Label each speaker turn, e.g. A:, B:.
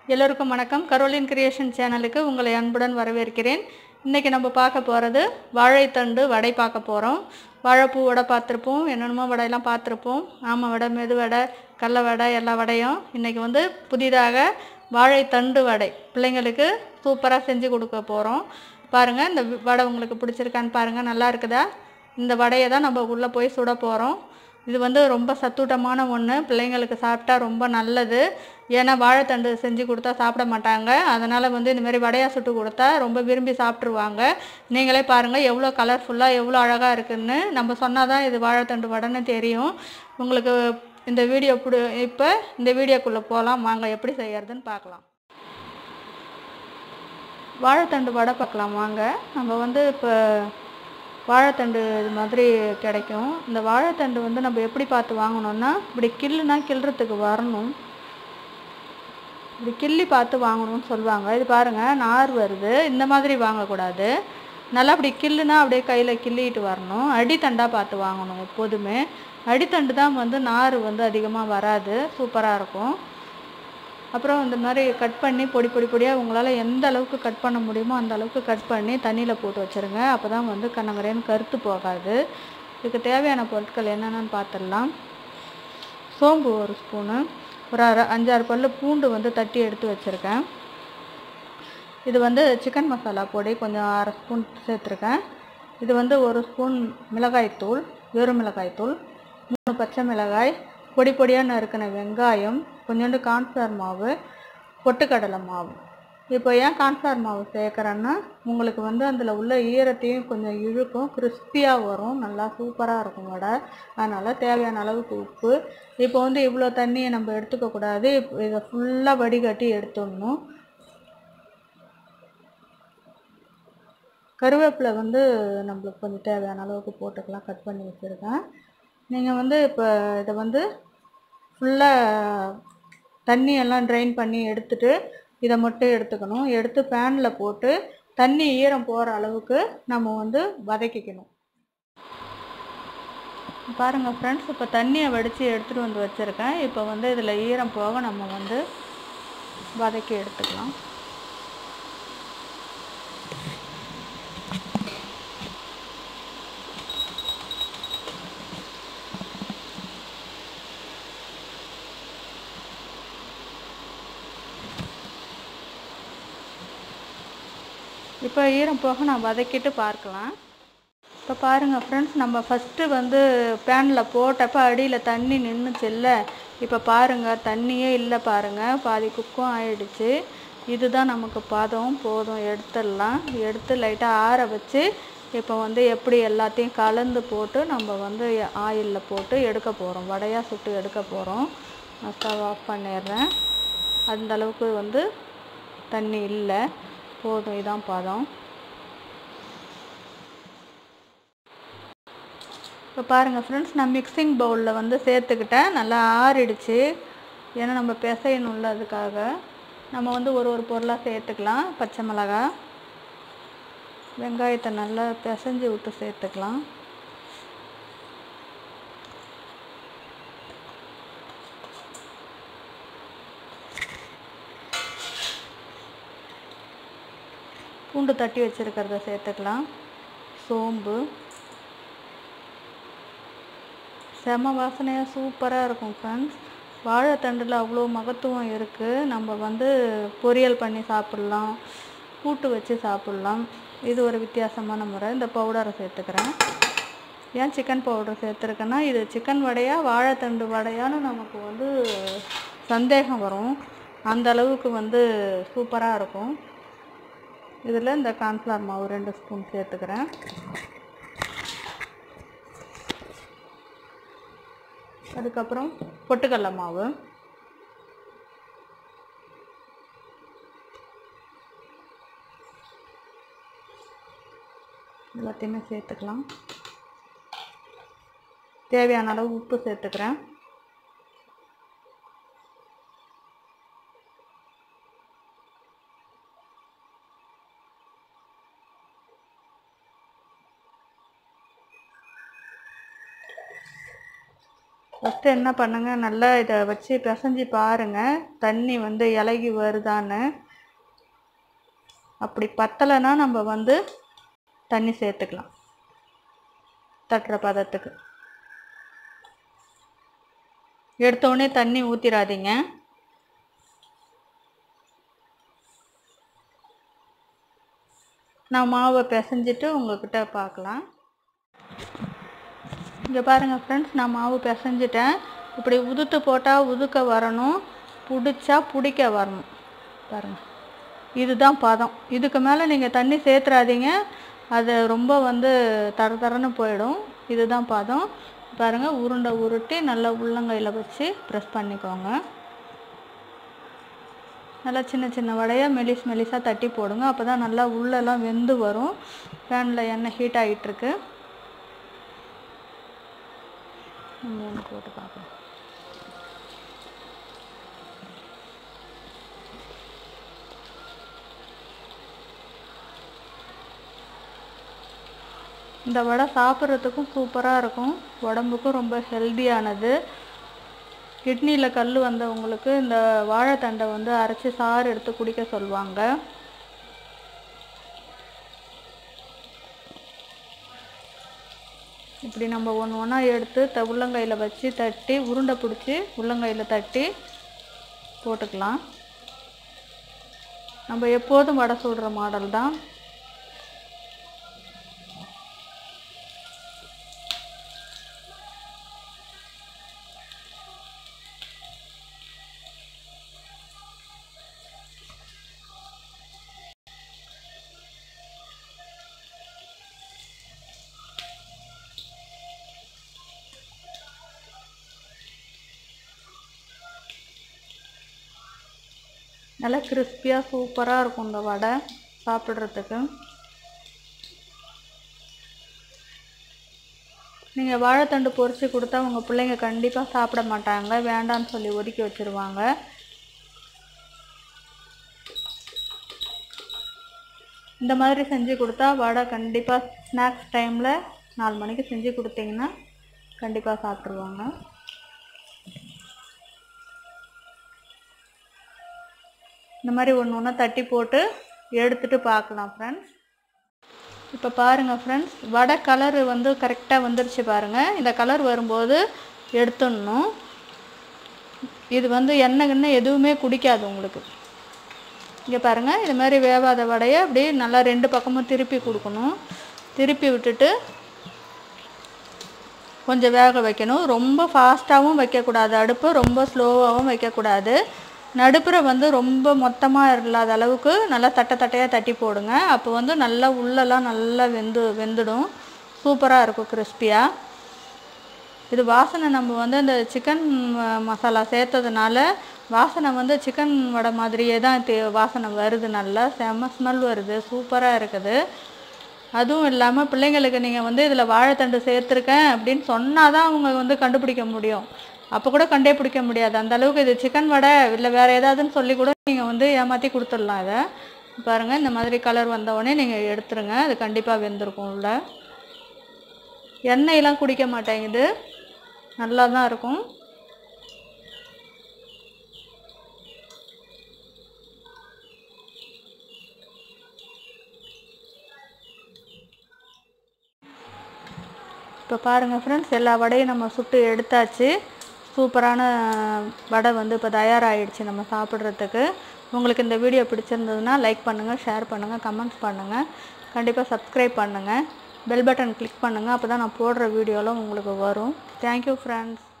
A: எல்லோருக்கும் வணக்கம் Caroline creation சேனலுக்கு உங்களை அன்புடன் வரவேற்கிறேன் இன்றைக்கி நம்ம பார்க்க போகிறது வாழைத்தண்டு வடை பார்க்க போகிறோம் வாழைப்பூ வடை பார்த்துருப்போம் என்னென்னமோ வடையெல்லாம் பார்த்துருப்போம் ஆமை வடை மெது வடை கடல வடை எல்லா வடையும் இன்றைக்கி வந்து புதிதாக வாழைத்தண்டு வடை பிள்ளைங்களுக்கு சூப்பராக செஞ்சு கொடுக்க போகிறோம் பாருங்கள் இந்த வடை உங்களுக்கு பிடிச்சிருக்கான்னு பாருங்கள் நல்லா இருக்குதா இந்த வடையை தான் நம்ம உள்ளே போய் சுட போகிறோம் இது வந்து ரொம்ப சத்தூட்டமான ஒன்று பிள்ளைங்களுக்கு சாப்பிட்டா ரொம்ப நல்லது ஏன்னா வாழைத்தண்டு செஞ்சு கொடுத்தா சாப்பிட மாட்டாங்க அதனால் வந்து இந்த மாதிரி வடையாக சுட்டு கொடுத்தா ரொம்ப விரும்பி சாப்பிட்ருவாங்க நீங்களே பாருங்கள் எவ்வளோ கலர்ஃபுல்லாக எவ்வளோ அழகாக இருக்குன்னு நம்ம சொன்னால் தான் இது வாழைத்தண்டு வடைன்னு தெரியும் உங்களுக்கு இந்த வீடியோ பிடி இப்போ இந்த வீடியோக்குள்ளே போகலாம் வாங்க எப்படி செய்யறதுன்னு பார்க்கலாம் வாழைத்தண்டு வடை பார்க்கலாம் வாங்க நம்ம வந்து இப்போ வாழைத்தண்டு இது மாதிரி கிடைக்கும் இந்த வாழைத்தண்டு வந்து நம்ம எப்படி பார்த்து வாங்கணும்னா இப்படி கில்லுனா கிள்றதுக்கு வரணும் இப்படி கிள்ளி பார்த்து வாங்கணும்னு சொல்லுவாங்க இது பாருங்கள் நார் வருது இந்த மாதிரி வாங்கக்கூடாது நல்லா அப்படி கில்லுனா அப்படியே கையில் கிள்ளிட்டு வரணும் அடித்தண்டாக பார்த்து வாங்கணும் எப்போதுமே அடித்தண்டு தான் வந்து நார் வந்து அதிகமாக வராது சூப்பராக இருக்கும் அப்புறம் இந்த மாதிரி கட் பண்ணி பொடி பொடி பொடியாக உங்களால் எந்த அளவுக்கு கட் பண்ண முடியுமோ அந்த அளவுக்கு கட் பண்ணி தண்ணியில் போட்டு வச்சுருங்க அப்போ தான் வந்து கண்ணங்கரையன்னு கருத்து போகாது இதுக்கு தேவையான பொருட்கள் என்னென்னு பார்த்துடலாம் சோம்பு ஒரு ஸ்பூனு ஒரு அரை அஞ்சாறு பல்லு பூண்டு வந்து தட்டி எடுத்து வச்சுருக்கேன் இது வந்து சிக்கன் மசாலா பொடி கொஞ்சம் அரை ஸ்பூன் சேர்த்துருக்கேன் இது வந்து ஒரு ஸ்பூன் மிளகாய்த்தூள் வெறும் மிளகாய்த்தூள் மூணு பச்சை மிளகாய் பொடி பொடியாக நறுக்கின வெங்காயம் கொஞ்சோண்டு கான்ஃப்ளவர் மாவு பொட்டுக்கடலை மாவு இப்போ ஏன் கான்ஃப்ளவர் மாவு சேர்க்குறேன்னா உங்களுக்கு வந்து அதில் உள்ள ஈரத்தையும் கொஞ்சம் இழுக்கும் கிறிஸ்பியாக வரும் நல்லா சூப்பராக இருக்கும் வடை அதனால் தேவையான அளவுக்கு உப்பு இப்போ வந்து இவ்வளோ தண்ணியை நம்ம எடுத்துக்கக்கூடாது இப்போ இதை ஃபுல்லாக வடிகட்டி எடுத்துடணும் கருவேப்பிலை வந்து நம்மளுக்கு கொஞ்சம் தேவையான அளவுக்கு போட்டுக்கலாம் கட் பண்ணி வச்சுருக்கேன் நீங்கள் வந்து இப்போ இதை வந்து ஃபுல்லாக தண்ணி எல்லாம் ட்ரைன் பண்ணி எடுத்துட்டு இதை மட்டும் எடுத்துக்கணும் எடுத்து பேனில் போட்டு தண்ணி ஈரம் போகிற அளவுக்கு நம்ம வந்து வதக்கிக்கணும் பாருங்கள் ஃப்ரெண்ட்ஸ் இப்போ தண்ணியை வடித்து எடுத்துகிட்டு வந்து வச்சுருக்கேன் இப்போ வந்து இதில் ஈரம் போக நம்ம வந்து வதக்கி எடுத்துக்கலாம் இப்போ ஈரம் போக நான் வதக்கிட்டு பார்க்கலாம் இப்போ பாருங்கள் ஃப்ரெண்ட்ஸ் நம்ம ஃபஸ்ட்டு வந்து பேனில் போட்டப்போ அடியில் தண்ணி நின்றுச்சுல்ல இப்போ பாருங்கள் தண்ணியே இல்லை பாருங்கள் பாதி குக்கும் ஆயிடுச்சு இதுதான் நமக்கு பதம் போதும் எடுத்துடலாம் எடுத்து லைட்டாக ஆற வச்சு இப்போ வந்து எப்படி எல்லாத்தையும் கலந்து போட்டு நம்ம வந்து ஆயிலில் போட்டு எடுக்க போகிறோம் வடையாக சுட்டு எடுக்க போகிறோம் நான் ஸ்டவ் ஆஃப் பண்ணிடுறேன் அந்த அளவுக்கு வந்து தண்ணி இல்லை போதும் இதான் பதம் இப்போ பாருங்கள் ஃப்ரெண்ட்ஸ் நான் மிக்சிங் பவுலில் வந்து சேர்த்துக்கிட்டேன் நல்லா ஆறிடுச்சு ஏன்னா நம்ம பிசையணும்ல அதுக்காக நம்ம வந்து ஒரு ஒரு பொருளாக சேர்த்துக்கலாம் பச்சை மிளகா வெங்காயத்தை நல்லா பிசைஞ்சு விட்டு சேர்த்துக்கலாம் பூண்டு தட்டி வச்சுருக்கிறத சேர்த்துக்கலாம் சோம்பு செம வாசனையாக சூப்பராக இருக்கும் ஃப்ரெண்ட்ஸ் வாழைத்தண்டில் அவ்வளோ மகத்துவம் இருக்குது நம்ம வந்து பொரியல் பண்ணி சாப்பிட்லாம் கூட்டு வச்சு சாப்பிட்லாம் இது ஒரு வித்தியாசமான முறை இந்த பவுடரை சேர்த்துக்கிறேன் ஏன் சிக்கன் பவுடர் சேர்த்துருக்கேன்னா இது சிக்கன் வடையா வாழைத்தண்டு வடையான்னு நமக்கு வந்து சந்தேகம் வரும் அந்த அளவுக்கு வந்து சூப்பராக இருக்கும் இதில் இந்த கார்ன்ஃப்ளவர் மாவு ரெண்டு ஸ்பூன் சேர்த்துக்கிறேன் அதுக்கப்புறம் பொட்டுக்கடல மாவு எல்லாத்தையுமே சேர்த்துக்கலாம் தேவையான அளவு உப்பு சேர்த்துக்கிறேன் ஃபஸ்ட்டு என்ன பண்ணுங்க நல்லா இதை வச்சு பிசைஞ்சு பாருங்கள் தண்ணி வந்து இலகி வருதான்னு அப்படி பத்தலைன்னா நம்ம வந்து தண்ணி சேர்த்துக்கலாம் தட்டுற பதத்துக்கு எடுத்தோடனே தண்ணி ஊற்றிடாதீங்க நான் மாவை பிசைஞ்சிட்டு உங்ககிட்ட பார்க்கலாம் இங்கே பாருங்கள் ஃப்ரெண்ட்ஸ் நான் மாவு பிசைஞ்சிட்டேன் இப்படி உதுத்து போட்டால் உதுக்க வரணும் பிடிச்சா பிடிக்க வரணும் பாருங்கள் இதுதான் பதம் இதுக்கு மேலே நீங்கள் தண்ணி சேர்த்துறாதீங்க அது ரொம்ப வந்து தர தரன்னு போயிடும் இதுதான் பதம் பாருங்கள் உருண்டை உருட்டி நல்லா உள்ளங்கையில் வச்சு ப்ரெஸ் பண்ணிக்கோங்க நல்லா சின்ன சின்ன வடையாக மெலிஸ் மெலிஸாக தட்டி போடுங்க அப்போ தான் நல்லா உள்ளெல்லாம் வெந்து வரும் பேனில் எண்ணெய் ஹீட் ஆகிட்டுருக்கு நம்ம ஒன்று போட்டு பார்க்கலாம் இந்த வடை சாப்பிட்றதுக்கும் சூப்பராக இருக்கும் உடம்புக்கும் ரொம்ப ஹெல்தியானது கிட்னியில் கல் வந்தவங்களுக்கு இந்த வாழைத்தண்டை வந்து அரைச்சி சாறு எடுத்து குடிக்க சொல்லுவாங்க இப்படி நம்ம ஒன்று ஒன்றா எடுத்து த உள்ளங்கையில் வச்சு தட்டி உருண்டை பிடிச்சி உள்ளங்கையில் தட்டி போட்டுக்கலாம் நம்ம எப்போதும் வடை சுடுற மாடல் தான் நல்லா கிறிஸ்பியாக சூப்பராக இருக்கும் இந்த வடை சாப்பிட்றதுக்கு நீங்கள் வாழைத்தண்டு பொரித்து கொடுத்தா உங்கள் பிள்ளைங்க கண்டிப்பாக சாப்பிட மாட்டாங்க வேண்டான்னு சொல்லி ஒதுக்கி வச்சுருவாங்க இந்த மாதிரி செஞ்சு கொடுத்தா வடை கண்டிப்பாக ஸ்நாக்ஸ் டைமில் நாலு மணிக்கு செஞ்சு கொடுத்தீங்கன்னா கண்டிப்பாக சாப்பிட்ருவாங்க இந்த மாதிரி ஒன்று ஒன்றா தட்டி போட்டு எடுத்துட்டு பார்க்கலாம் ஃப்ரெண்ட்ஸ் இப்போ பாருங்கள் ஃப்ரெண்ட்ஸ் வடை கலரு வந்து கரெக்டாக வந்துருச்சு பாருங்கள் இந்த கலர் வரும்போது எடுத்துடணும் இது வந்து எண்ணெய் கிண்ணெய் எதுவுமே குடிக்காது உங்களுக்கு இங்கே பாருங்கள் இது மாதிரி வேவாத வடையை அப்படியே நல்லா ரெண்டு பக்கமும் திருப்பி கொடுக்கணும் திருப்பி விட்டுட்டு கொஞ்சம் வேக வைக்கணும் ரொம்ப ஃபாஸ்ட்டாகவும் வைக்கக்கூடாது அடுப்பு ரொம்ப ஸ்லோவாகவும் வைக்கக்கூடாது நடுப்புற வந்து ரொம்ப மொத்தமாக இல்லாத அளவுக்கு நல்லா தட்டை தட்டையாக தட்டி போடுங்க அப்போ வந்து நல்லா உள்ளெல்லாம் நல்லா வெந்து வெந்துடும் சூப்பராக இருக்கும் கிறிஸ்பியாக இது வாசனை நம்ம வந்து அந்த சிக்கன் மசாலா சேர்த்ததுனால வாசனை வந்து சிக்கன் வடை மாதிரியே தான் தே வாசனை வருது நல்லா செம்ம ஸ்மெல் வருது சூப்பராக இருக்குது அதுவும் இல்லாமல் பிள்ளைங்களுக்கு நீங்கள் வந்து இதில் வாழைத்தண்டு சேர்த்துருக்கேன் அப்படின்னு சொன்னால் தான் அவங்க வந்து கண்டுபிடிக்க முடியும் அப்போ கூட கண்டே பிடிக்க முடியாது அந்த அளவுக்கு இது சிக்கன் வடை இல்லை வேறு ஏதாவதுன்னு சொல்லி கூட நீங்கள் வந்து ஏமாற்றி கொடுத்துடலாம் இதை பாருங்கள் இந்த மாதிரி கலர் வந்தவுடனே நீங்கள் எடுத்துருங்க அது கண்டிப்பாக வெந்திருக்கும் உள்ள எண்ணெயெல்லாம் குடிக்க மாட்டேங்குது நல்லா தான் இருக்கும் இப்போ பாருங்கள் ஃப்ரெண்ட்ஸ் எல்லா வடையும் நம்ம சுட்டு எடுத்தாச்சு சூப்பரான வடை வந்து இப்போ தயாராகிடுச்சு நம்ம சாப்பிட்றதுக்கு உங்களுக்கு இந்த வீடியோ பிடிச்சிருந்ததுன்னா லைக் பண்ணுங்கள் ஷேர் பண்ணுங்கள் கமெண்ட்ஸ் பண்ணுங்கள் கண்டிப்பாக சப்ஸ்கிரைப் பண்ணுங்கள் பெல் பட்டன் கிளிக் பண்ணுங்கள் அப்போ தான் நான் போடுற வீடியோலாம் உங்களுக்கு வரும் தேங்க்யூ ஃப்ரெண்ட்ஸ்